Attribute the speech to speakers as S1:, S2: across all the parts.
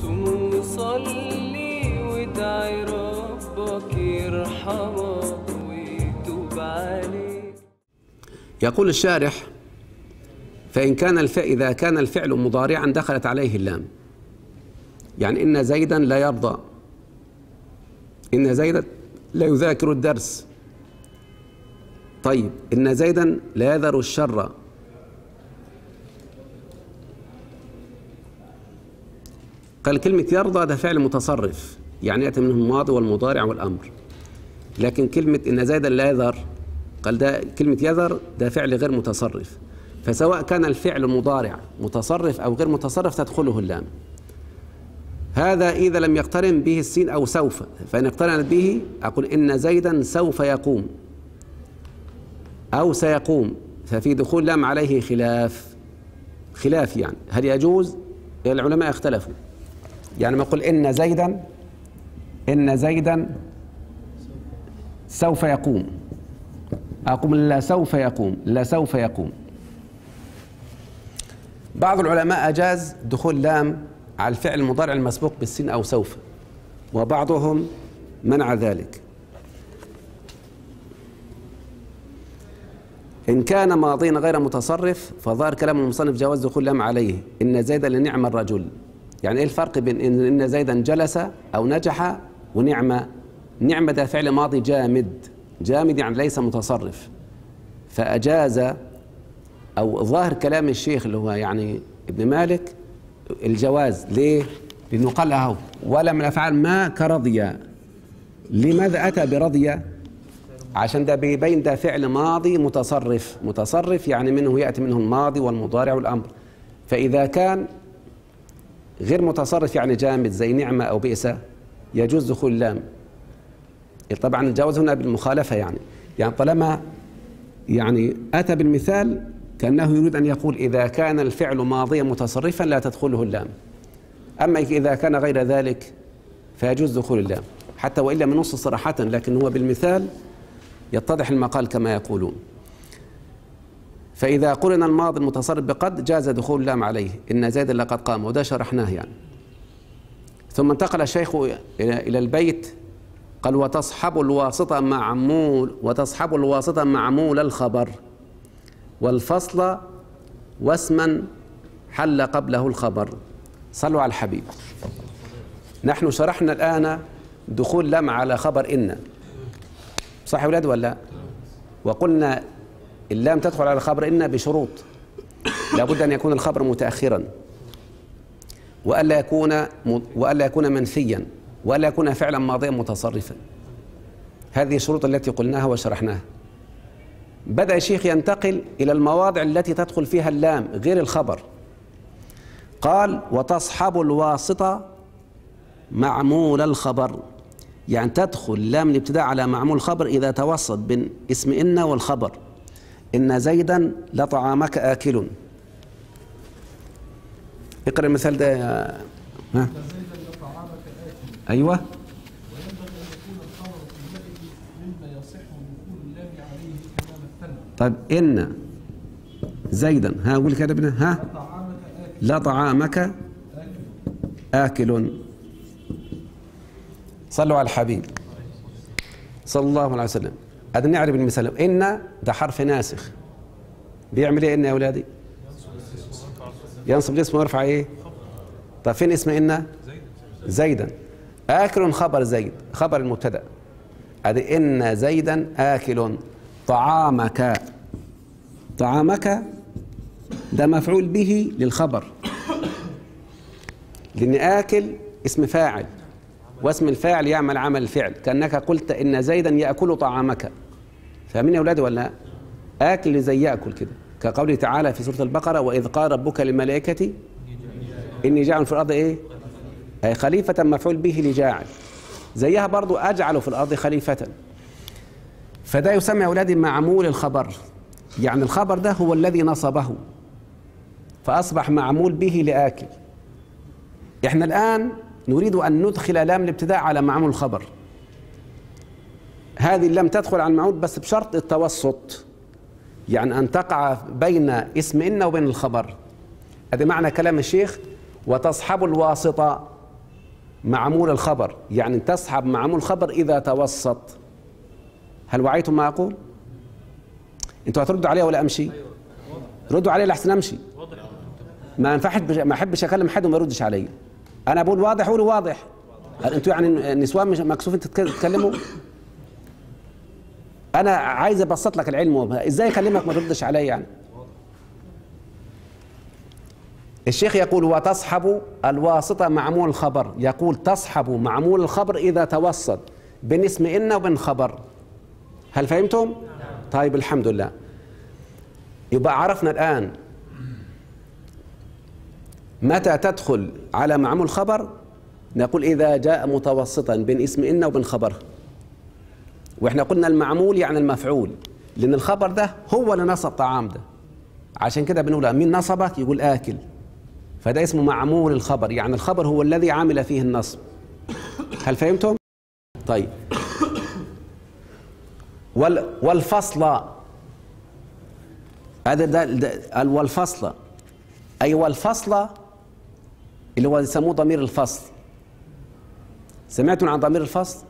S1: صوم وصلي وادعي ربك يرحمك ويتوب عليك
S2: يقول الشارح فإن كان الفعل إذا كان الفعل مضارعا دخلت عليه اللام يعني إن زيدا لا يرضى إن زيدا لا يذاكر الدرس طيب إن زيدا لا يذر الشر قال كلمة يرضى ده فعل متصرف يعني يأتي منه الماضي والمضارع والأمر لكن كلمة إن زيدا لا يذر قال ده كلمة يذر ده فعل غير متصرف فسواء كان الفعل المضارع متصرف أو غير متصرف تدخله اللام هذا إذا لم يقترن به السين أو سوف فإن اقترنت به أقول إن زيدا سوف يقوم أو سيقوم ففي دخول لام عليه خلاف خلاف يعني هل يجوز العلماء اختلفوا يعني ما أقول إن زيدا إن زيدا سوف يقوم أقوم لا سوف يقوم لا سوف يقوم بعض العلماء أجاز دخول لام على الفعل المضارع المسبوق بالسين أو سوف وبعضهم منع ذلك إن كان ماضيا غير متصرف فظهر كلام المصنف جواز دخول لام عليه إن زيدا لنعم الرجل يعني إيه الفرق بين إن إن زيدا جلس أو نجح ونعمة نعمة ده فعل ماضي جامد جامد يعني ليس متصرف فأجاز أو ظاهر كلام الشيخ اللي هو يعني ابن مالك الجواز ليه؟ لأنه قال له ولا من الأفعال ما كرضي لماذا أتى برضي؟ عشان ده بيبين ده فعل ماضي متصرف متصرف يعني منه يأتي منه الماضي والمضارع والأمر فإذا كان غير متصرف يعني جامد زي نعمة أو بئس يجوز دخول اللام طبعا الجواز هنا بالمخالفة يعني يعني طالما يعني أتى بالمثال كأنه يريد أن يقول إذا كان الفعل ماضيا متصرفا لا تدخله اللام أما إذا كان غير ذلك فيجوز دخول اللام حتى وإن لم ينص صراحة لكن هو بالمثال يتضح المقال كما يقولون فإذا قرن الماضي المتصرف بقد جاز دخول اللام عليه إن زيد لقد قام وده شرحناه يعني ثم انتقل الشيخ إلى إلى البيت قال وتصحب الواسطة معمول وتصحب الواسطة معمول الخبر والفصل واسما حل قبله الخبر صلوا على الحبيب نحن شرحنا الآن دخول لم على خبر إن صح يا ولاد ولا وقلنا اللام تدخل على خبر إن بشروط لابد أن يكون الخبر متأخرا وألا يكون وألا يكون منفيا وألا يكون فعلا ماضيا متصرفا هذه الشروط التي قلناها وشرحناها بدأ الشيخ ينتقل إلى المواضع التي تدخل فيها اللام غير الخبر قال وتصحب الواسطة معمول الخبر يعني تدخل لام الابتداء على معمول الخبر إذا توسط بين اسم إن والخبر إن زيدا لطعامك آكل اقرأ المثال ده يا ها أيوه طيب إن زيدا ها قول كده ابنه ها لا طعامك آكل صلوا على الحبيب صلى الله عليه وسلم هذا نعرف المثال إن ده حرف ناسخ بيعمل إيه إن يا أولادي ينصب الاسم ويرفع إيه طب فين اسم إن زيدا آكل خبر زيد خبر المبتدأ هذه إن زيدا آكل طعامك طعامك ده مفعول به للخبر لأن آكل اسم فاعل واسم الفاعل يعمل عمل الفعل كأنك قلت إن زيدا يأكل طعامك فاهمين يا أولادي ولا آكل زي يأكل كده كقوله تعالى في سورة البقرة وإذ قال ربك للملائكة إني جاعل في الأرض إيه أي خليفة مفعول به لجاعل زيها برضو أجعل في الأرض خليفة فده يسمى يا أولادي معمول الخبر يعني الخبر ده هو الذي نصبه فأصبح معمول به لآكل إحنا الآن نريد أن ندخل لام الابتداء على معمول الخبر هذه اللام تدخل على المعمول بس بشرط التوسط يعني أن تقع بين اسم إن وبين الخبر هذا معنى كلام الشيخ وتصحب الواسطة معمول الخبر يعني تصحب معمول الخبر إذا توسط هل وعيتم ما أقول؟ أنتوا هتردوا عليه ولا أمشي؟ ردوا عليه لحسن أمشي ما ينفعش ما أحبش أكلم حد وما يردش علي أنا بقول واضح قولوا واضح أنتوا يعني نسوان مش مكسوف أنت تتكلموا أنا عايز أبسط لك العلم إزاي أكلمك ما تردش علي يعني الشيخ يقول وتصحب الواسطة معمول الخبر يقول تصحب معمول الخبر إذا توسط بين اسم إن وبين خبر هل فهمتم؟ طيب الحمد لله يبقى عرفنا الآن متى تدخل على معمول خبر نقول إذا جاء متوسطا بين اسم إن وبين خبر وإحنا قلنا المعمول يعني المفعول لأن الخبر ده هو اللي نصب طعام ده عشان كده بنقول مين نصبك يقول آكل فده اسمه معمول الخبر يعني الخبر هو الذي عمل فيه النصب هل فهمتم؟ طيب وال والفصل هذا ده, ده والفصل أي والفصل اللي هو يسموه ضمير الفصل سمعتم عن ضمير الفصل؟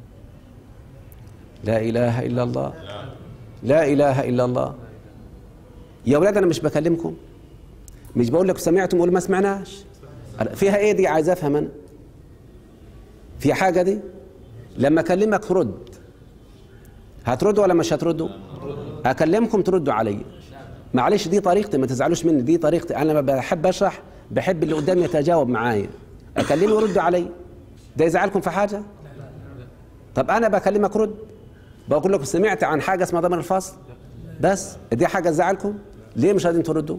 S2: لا إله إلا الله لا إله إلا الله يا أولاد أنا مش بكلمكم مش بقول لك سمعتم ولا ما سمعناش فيها ايه دي عايز افهم انا في حاجه دي لما اكلمك ترد هتردوا ولا مش هتردوا اكلمكم تردوا علي معلش دي طريقتي ما تزعلوش مني دي طريقتي انا لما بحب اشرح بحب اللي قدامي يتجاوب معايا اكلمه وردوا علي ده يزعلكم في حاجه طب انا بكلمك رد بقول لكم سمعت عن حاجه اسمها ضمن الفصل بس دي حاجه تزعلكم ليه مش قادرين تردوا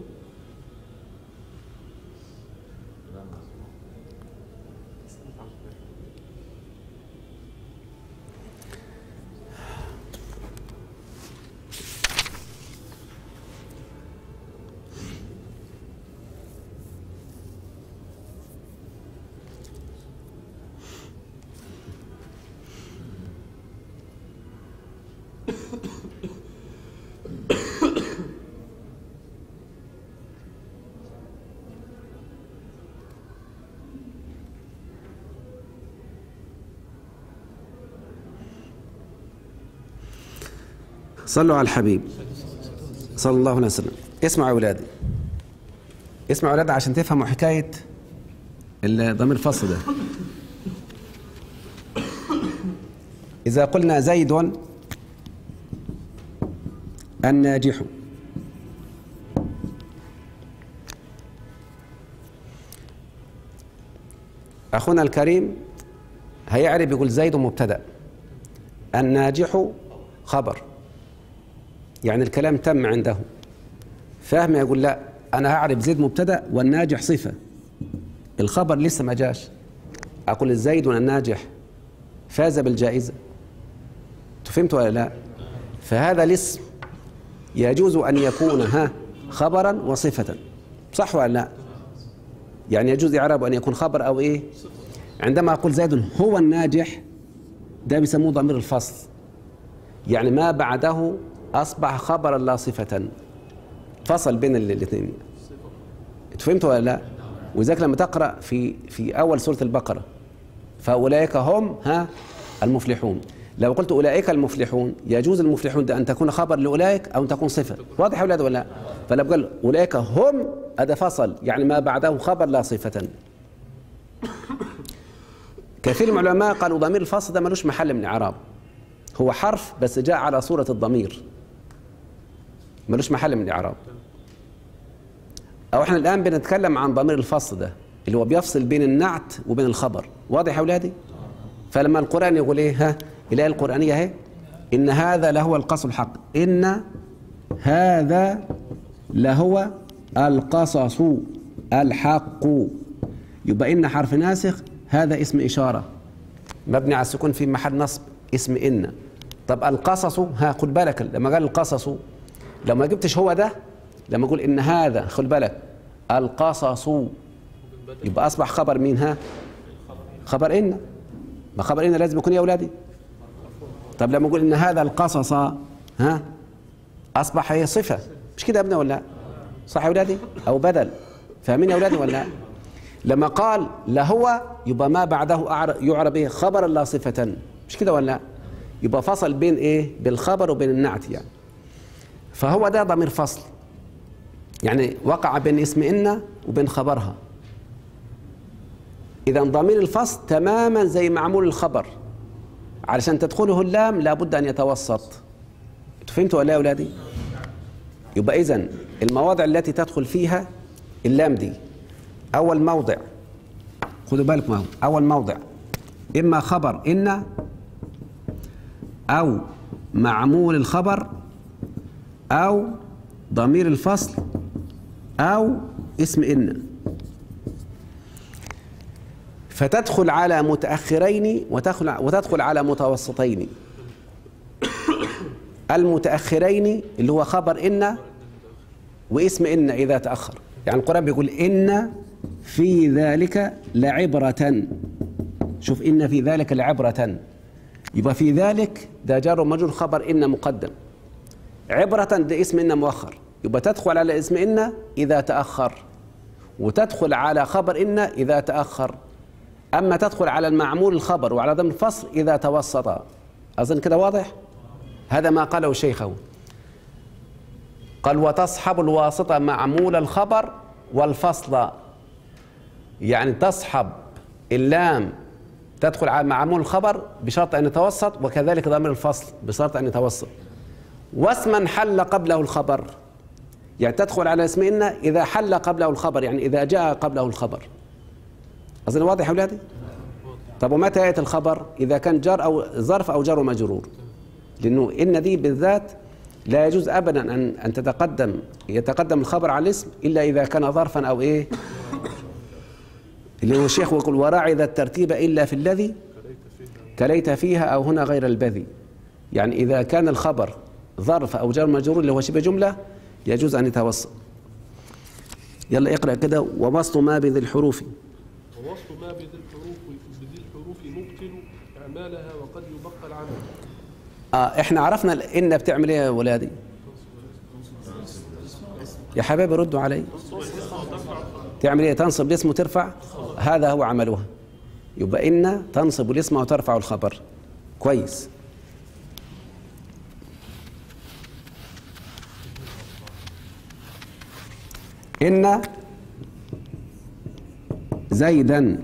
S2: صلوا على الحبيب صلى الله عليه وسلم اسمعوا يا اولادي اسمعوا يا اولادي عشان تفهموا حكايه ضمير الفصل ده اذا قلنا زيد الناجح اخونا الكريم هيعرف يقول زيد مبتدا الناجح خبر يعني الكلام تم عنده فاهم يقول لا انا هعرف زيد مبتدا والناجح صفه الخبر لسه ما جاش اقول الزيد الناجح فاز بالجائزه فهمت ولا لا فهذا الاسم يجوز ان يكون ها خبرا وصفه صح ولا لا يعني يجوز اعرابه ان يكون خبر او ايه عندما اقول زيد هو الناجح ده بيسموه ضمير الفصل يعني ما بعده أصبح خبرا لا صفة فصل بين الاثنين فهمت ولا لا وذلك لما تقرأ في في أول سورة البقرة فأولئك هم ها المفلحون لو قلت أولئك المفلحون يجوز المفلحون ده أن تكون خبر لأولئك أو أن تكون صفة واضح يا أولاد ولا لا فلو قال أولئك هم هذا فصل يعني ما بعده خبر لا صفة كثير من العلماء قالوا ضمير الفصل ده ملوش محل من إعراب هو حرف بس جاء على صورة الضمير ملوش محل من الإعراب أو إحنا الآن بنتكلم عن ضمير الفصل ده اللي هو بيفصل بين النعت وبين الخبر واضح يا أولادي فلما القرآن يقول إيه ها الآية القرآنية اهي إن هذا لهو القصص الحق إن هذا لهو القصص الحق يبقى إن حرف ناسخ هذا اسم إشارة مبني على السكون في محل نصب اسم إن طب القصص ها خد بالك لما قال القصص لو ما جبتش هو ده لما اقول ان هذا خد بالك القصص يبقى اصبح خبر مين ها خبر ان ما خبر ان لازم يكون يا اولادي طب لما اقول ان هذا القصص ها اصبح هي صفه مش كده يا ابني ولا لا صح يا اولادي او بدل فاهمين يا اولادي ولا لا لما قال لهو يبقى ما بعده أعر- يعرب ايه خبرا لا صفة مش كده ولا لا؟ يبقى فصل بين ايه بالخبر وبين النعت يعني فهو ده ضمير فصل يعني وقع بين اسم إن وبين خبرها إذا ضمير الفصل تماما زي معمول الخبر علشان تدخله اللام لابد أن يتوسط أنتوا فهمتوا ولا يا أولادي؟ يبقى إذن المواضع التي تدخل فيها اللام دي أول موضع خدوا بالكم أهو أول موضع إما خبر إن أو معمول الخبر أو ضمير الفصل أو اسم إن فتدخل على متأخرين وتدخل وتدخل على متوسطين المتأخرين اللي هو خبر إن واسم إن إذا تأخر يعني القرآن بيقول إن في ذلك لعبرة شوف إن في ذلك لعبرة يبقى في ذلك ده جار ومجرور خبر إن مقدم عبرة ده اسم إن مؤخر يبقى تدخل على اسم إن إذا تأخر وتدخل على خبر إن إذا تأخر أما تدخل على المعمول الخبر وعلى ضمن الفصل إذا توسط أظن كده واضح هذا ما قاله شيخه قال وتصحب الواسطة معمول الخبر والفصل يعني تصحب اللام تدخل على معمول الخبر بشرط أن يتوسط وكذلك ضمير الفصل بشرط أن يتوسط واسما حل قبله الخبر يعني تدخل على اسم إن إذا حل قبله الخبر يعني إذا جاء قبله الخبر أظن واضح يا أولادي؟ طب ومتى يأتي الخبر؟ إذا كان جار أو ظرف أو جار ومجرور لأنه إن دي بالذات لا يجوز أبدا أن أن تتقدم يتقدم الخبر على الاسم إلا إذا كان ظرفا أو إيه؟ اللي هو الشيخ يقول وراعي ذا الترتيب إلا في الذي كليت فيها أو هنا غير البذي يعني إذا كان الخبر ظرف أو جار مجرور اللي هو شبه جملة يجوز أن يتوسط يلا اقرأ كده ووصل ما بذي الحروف
S3: ووصل ما بذي الحروف بذي الحروف مبطل إعمالها وقد يبقى العمل
S2: آه احنا عرفنا ال- ان بتعمل ايه يا ولادي يا حبايبي ردوا علي تعمل ايه تنصب الاسم وترفع هذا هو عملها يبقى ان تنصب الاسم وترفع الخبر كويس ان زيدا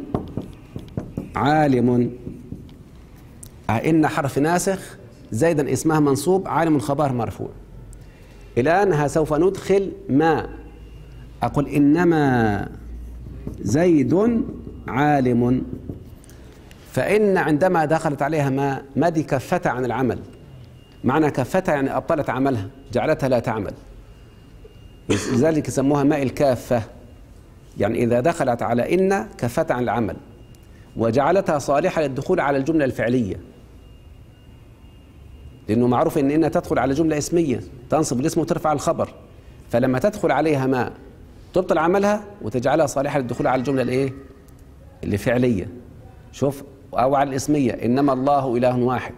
S2: عالم آه، إن حرف ناسخ زيدا اسمها منصوب عالم الخبر مرفوع الآن ها سوف ندخل ما أقول إنما زيد عالم فإن عندما دخلت عليها ما ما دي كفتها عن العمل معنى كفتها يعني أبطلت عملها جعلتها لا تعمل لذلك يسموها ماء الكافة يعني إذا دخلت على إن كفتها عن العمل وجعلتها صالحة للدخول على الجملة الفعلية لأنه معروف إن إنها تدخل على جملة اسمية تنصب الاسم وترفع الخبر فلما تدخل عليها ما تبطل عملها وتجعلها صالحة للدخول على الجملة الإيه؟ اللي فعلية شوف أو على الاسمية إنما الله إله واحد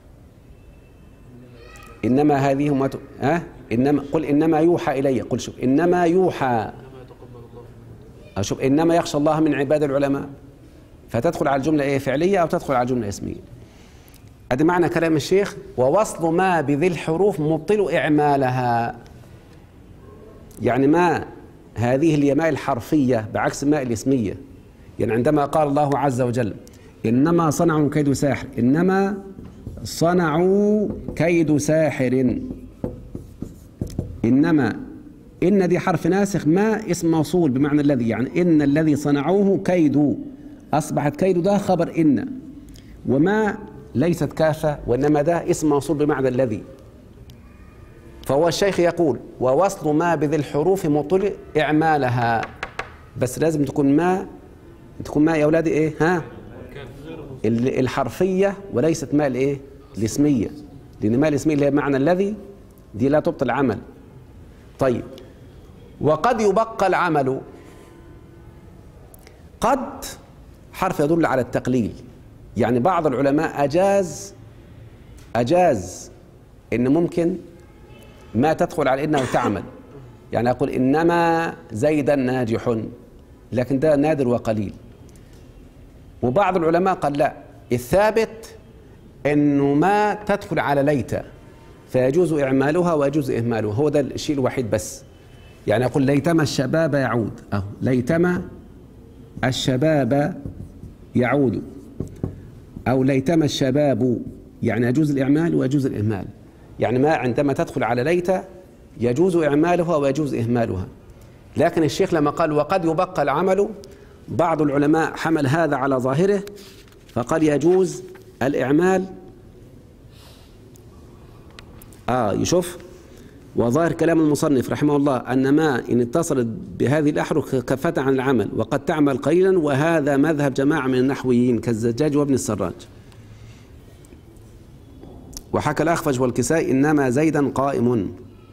S2: إنما هذه أمة ها إنما قل إنما يوحى إلي قل شوف إنما يوحى شوف إنما يخشى الله من عباد العلماء فتدخل على الجملة إيه فعلية أو تدخل على الجملة اسمية هذا معنى كلام الشيخ ووصل ما بذي الحروف مبطل إعمالها يعني ما هذه اليماء الحرفية بعكس الماء الاسمية يعني عندما قال الله عز وجل إنما صنعوا كيد ساحر إنما صنعوا كيد ساحر إنما إن دي حرف ناسخ ما اسم موصول بمعنى الذي يعني إن الذي صنعوه كيد أصبحت كيد ده خبر إن وما ليست كافة وإنما ده اسم موصول بمعنى الذي فهو الشيخ يقول ووصل ما بذي الحروف مطل إعمالها بس لازم تكون ما تكون ما يا أولادي إيه ها ال- الحرفية وليست ما الإيه الاسمية لأن ما الاسمية اللي هي معنى الذي دي لا تبطل عمل طيب وقد يبقى العمل قد حرف يدل على التقليل يعني بعض العلماء أجاز أجاز إن ممكن ما تدخل على إنه تعمل يعني أقول إنما زيدا ناجح لكن ده نادر وقليل وبعض العلماء قال لا الثابت انه ما تدخل على ليت فيجوز اعمالها ويجوز اهمالها هو ده الشيء الوحيد بس يعني يقول ليتما الشباب يعود اهو ليتما الشباب يعود او ليتما الشباب يعني يجوز الاعمال ويجوز الاهمال يعني ما عندما تدخل على ليت يجوز اعمالها ويجوز اهمالها لكن الشيخ لما قال وقد يبقى العمل بعض العلماء حمل هذا على ظاهره فقال يجوز الإعمال آه يشوف وظاهر كلام المصنف رحمه الله أن ما إن اتصلت بهذه الأحرف كفة عن العمل وقد تعمل قليلا وهذا مذهب جماعة من النحويين كالزجاج وابن السراج وحكى الأخفش والكسائي إنما زيدا قائم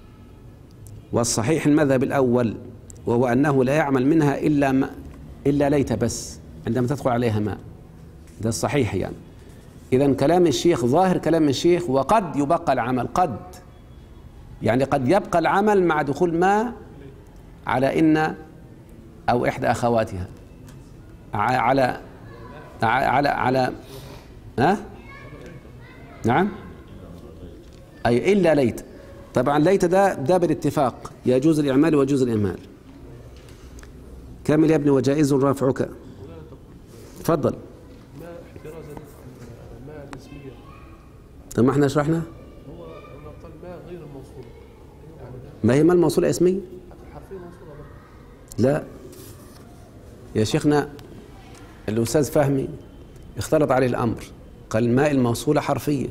S2: والصحيح المذهب الأول وهو أنه لا يعمل منها إلا ما إلا ليت بس عندما تدخل عليها ماء ده الصحيح يعني إذا كلام الشيخ ظاهر كلام الشيخ وقد يبقى العمل قد يعني قد يبقى العمل مع دخول ما على إن أو إحدى أخواتها ع- على ع- على على ها نعم أي إلا ليت طبعا ليت ده ده بالاتفاق يجوز الإعمال ويجوز الإهمال كامل يا ابني وجائز رافعك تفضل
S3: ما احترازا ما الاسميه
S2: طب ما احنا شرحنا
S3: هو هو قال ما غير الموصول يعني
S2: ما هي ما الموصولة اسمية
S3: حتى الحرفيه موصوله برضه
S2: لا يا شيخنا الأستاذ فهمي اختلط عليه الأمر قال الماء الموصولة حرفية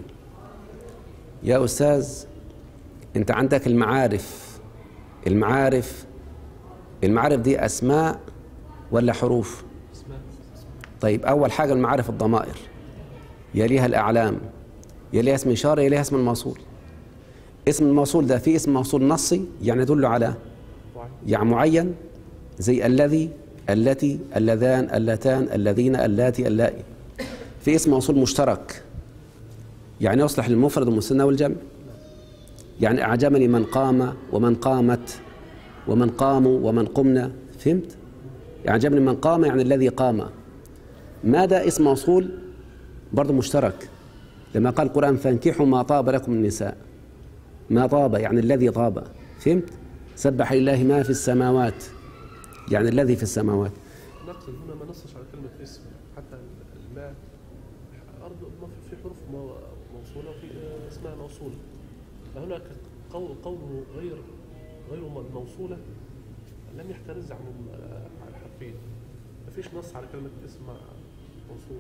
S2: يا أستاذ أنت عندك المعارف المعارف المعارف دي أسماء ولا حروف
S3: اسماء
S2: طيب أول حاجة المعارف الضمائر يليها الأعلام يليها اسم إشارة يليها اسم الموصول اسم الموصول ده في اسم موصول نصي يعني يدل على
S3: معين
S2: يعني معين زي الذي التي اللذان اللتان الذين اللاتي اللائي في اسم موصول مشترك يعني يصلح للمفرد والمثنى والجمع يعني أعجبني من قام ومن قامت ومن قاموا ومن قمنا فهمت؟ أعجبني من قام يعني الذي قام ماذا اسم موصول برضه مشترك لما قال القرآن فانكحوا ما طاب لكم من النساء ما طاب يعني الذي طاب فهمت؟ سبح لله ما في السماوات يعني الذي في السماوات
S3: نقصد هنا ما نصش على كلمه اسم حتى الماء أرض ما في- في حروف مو- موصوله وفي آه، اسماء موصوله فهنا ك- قول قوله غير غير م- موصوله لم يحترز عن ال- عن الحرفيه ما فيش نص على كلمه اسم موصول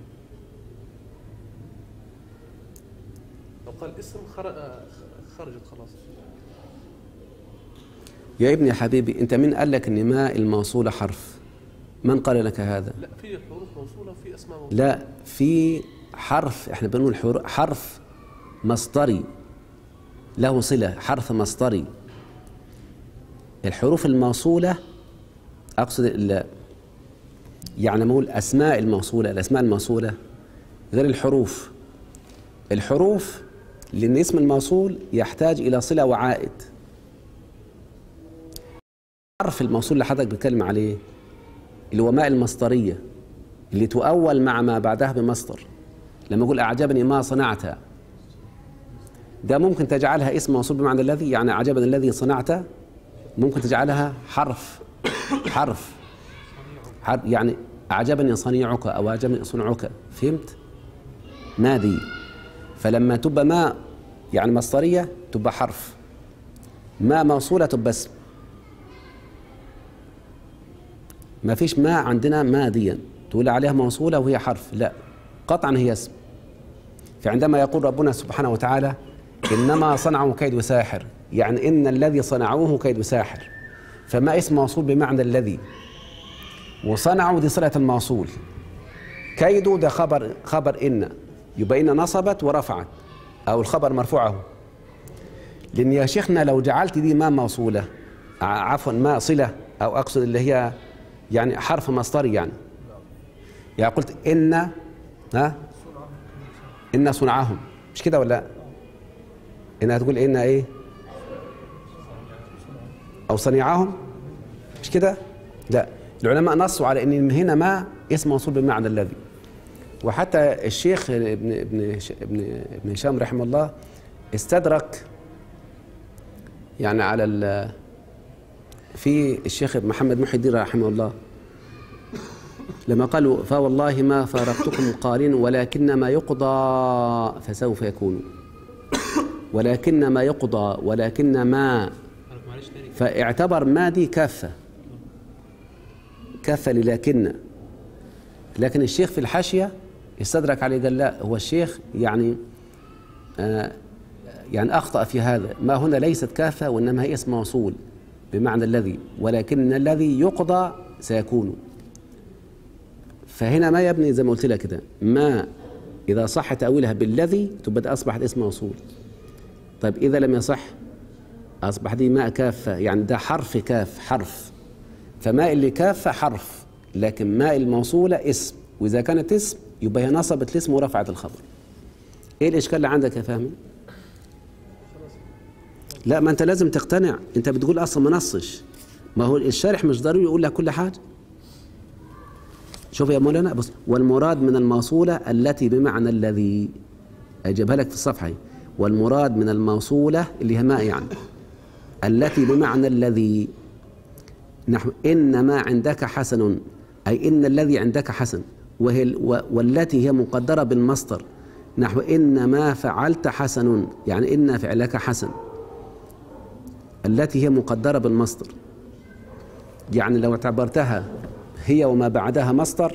S3: لو قال اسم خر- آه، خ- خرجت خلاص
S2: يا ابني يا حبيبي انت من قال لك ان ما الموصولة حرف من قال لك هذا
S3: لا في حروف موصوله وفي اسماء موصوله
S2: لا في حرف احنا بنقول حر- حرف مصدري له صلة حرف مصدري الحروف الموصولة أقصد ال- يعني نقول أسماء الموصولة الأسماء الموصولة غير الحروف الحروف لأن اسم الموصول يحتاج إلى صلة وعائد حرف الموصول اللي حضرتك بتتكلم عليه اللي هو ماء المصدرية اللي تؤول مع ما بعدها بمصدر لما يقول أعجبني ما صنعت ده ممكن تجعلها اسم موصول بمعنى الذي يعني أعجبني الذي صنعت ممكن تجعلها حرف حرف حرف يعني أعجبني صنيعك أو أعجبني صنعك فهمت؟ ما دي فلما تبقى ما يعني مصدرية تبقى حرف ما موصولة تبقى اسم ما فيش ما عندنا ماديا تقول عليها موصولة وهي حرف لا قطعا هي اسم فعندما يقول ربنا سبحانه وتعالى إنما صنعوا كيد ساحر يعني إن الذي صنعوه كيد ساحر فما اسم موصول بمعنى الذي وصنعوا دي صلة الموصول كيد ده خبر خبر إن يبقى إن نصبت ورفعت أو الخبر مرفوعه لأن يا شيخنا لو جعلت دي ما موصولة ع- عفوا ما صلة أو أقصد اللي هي يعني حرف مصدري يعني يعني قلت إن ها إن صنعهم مش كده ولا لا؟ إنها تقول إن إيه؟ أو صنيعهم مش كده؟ لا العلماء نصوا على ان هنا ما اسم موصول بمعنى الذي وحتى الشيخ ابن ابن ابن ابن هشام رحمه الله استدرك يعني على ال في الشيخ محمد محي الدين رحمه الله لما قالوا فوالله ما فارقتكم قارين ولكن ما يقضى فسوف يكون ولكن ما يقضى ولكن ما
S4: معلش تاني
S2: فاعتبر ما دي كافة كافة للكن لكن الشيخ في الحاشية استدرك عليه قال لا هو الشيخ يعني آه يعني أخطأ في هذا ما هنا ليست كافة وإنما هي اسم موصول بمعنى الذي ولكن الذي يقضى سيكون فهنا ما يبني زي ما قلت لك كده ما إذا صح تأويلها بالذي تبقى ده أصبحت اسم موصول طيب إذا لم يصح أصبح دي ماء كافة يعني ده حرف كاف حرف فماء اللي كافة حرف لكن ماء الموصولة اسم وإذا كانت اسم يبقى هي نصبت الاسم ورفعت الخبر إيه الإشكال اللي عندك يا فهمي؟ لا ما أنت لازم تقتنع أنت بتقول أصلا ما نصش ما هو الشارح مش ضروري يقول لك كل حاجة شوف يا مولانا بص والمراد من الموصولة التي بمعنى الذي أجيبها لك في الصفحة هي. والمراد من الموصولة اللي هي ماء يعني التي بمعنى الذي نحو إن ما عندك حسن أي إن الذي عندك حسن وهي ال- و- والتي هي مقدرة بالمصدر نحو إن ما فعلت حسن يعني إن فعلك حسن التي هي مقدرة بالمصدر يعني لو اعتبرتها هي وما بعدها مصدر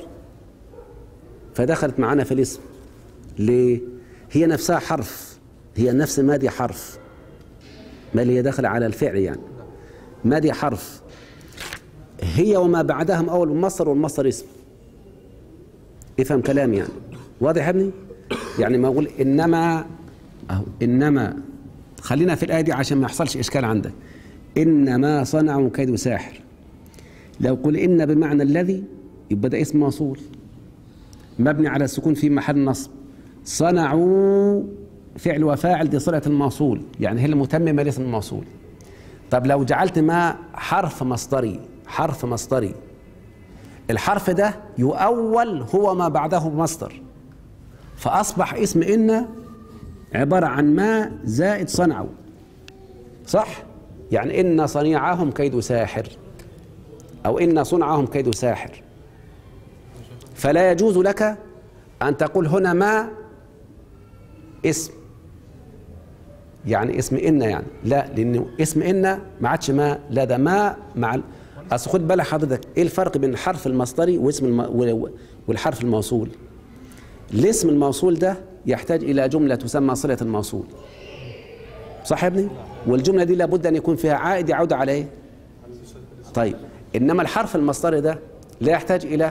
S2: فدخلت معنا في الاسم ليه؟ هي نفسها حرف هي نفس ما دي حرف ما اللي هي داخلة على الفعل يعني ما دي حرف هي وما بعدها أول مصدر والمصدر اسم افهم كلامي يعني واضح يا ابني يعني ما أقول إنما أهو إنما خلينا في الآية دي عشان ما يحصلش إشكال عندك إنما صنعوا كيد ساحر لو قل إن بمعنى الذي يبقى ده اسم موصول مبني على السكون في محل نصب صنعوا فعل وفاعل دي صلة الموصول يعني هي المتممة لاسم الموصول طب لو جعلت ما حرف مصدري حرف مصدري الحرف ده يؤول هو ما بعده مصدر فأصبح اسم إن عبارة عن ما زائد صنعوا صح؟ يعني إن صنيعهم كيد ساحر أو إن صنعهم كيد ساحر فلا يجوز لك أن تقول هنا ما اسم يعني اسم إن يعني لا لأن اسم إن ما عادش ما لا ده ما مع ال- أصل خد بالك حضرتك إيه الفرق بين الحرف المصدري واسم الم... و- والحرف الموصول الاسم الموصول ده يحتاج إلى جملة تسمى صلة الموصول صح يا ابني؟ والجملة دي لابد أن يكون فيها عائد يعود عليه طيب إنما الحرف المصدري ده لا يحتاج إلى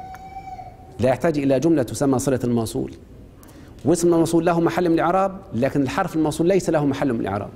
S2: لا يحتاج إلى جملة تسمى صلة الموصول واسم الموصول له محل من الإعراب لكن الحرف الموصول ليس له محل من الإعراب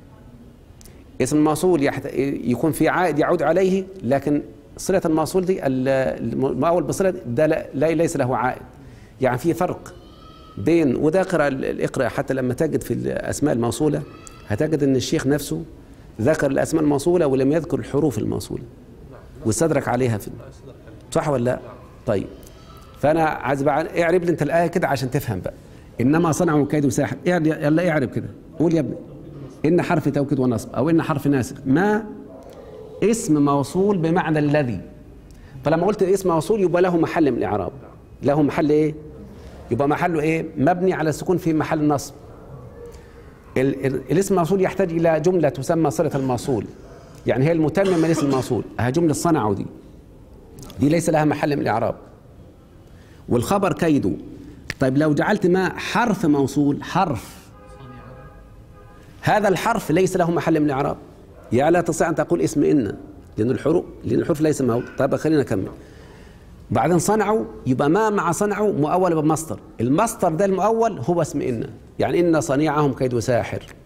S2: اسم الموصول يحت... يكون في عائد يعود عليه لكن صلة الموصول دي ال- المؤول بصلة ده لا لا- ليس له عائد يعني في فرق بين وده اقرا اقرا حتى لما تجد في الاسماء الموصوله هتجد ان الشيخ نفسه ذكر الاسماء الموصوله ولم يذكر الحروف الموصوله واستدرك عليها في صح ولا لا؟ طيب فانا عايز بقى اعرب لي انت الايه كده عشان تفهم بقى انما صنعوا كيد ساحر اعرب- يلا اعرب كده قول يا ابني ان حرف توكيد ونصب او ان حرف ناسخ ما اسم موصول بمعنى الذي فلما قلت اسم موصول يبقى له محل من الاعراب له محل ايه يبقى محله ايه مبني على السكون في محل نصب ال- ال- الاسم الموصول يحتاج الى جمله تسمى صله الموصول يعني هي المتممه لاسم الموصول ها جمله صنعوا دي دي ليس لها محل من الاعراب والخبر كيد طيب لو جعلت ما حرف موصول حرف هذا الحرف ليس له محل من الاعراب يا لا تستطيع ان تقول اسم ان لان الحروف لان الحروف ليس موجود طيب خلينا نكمل بعدين صنعوا يبقى ما مع صنعوا مؤول بمصدر المصدر ده المؤول هو اسم إن يعني إن صنيعهم كيد ساحر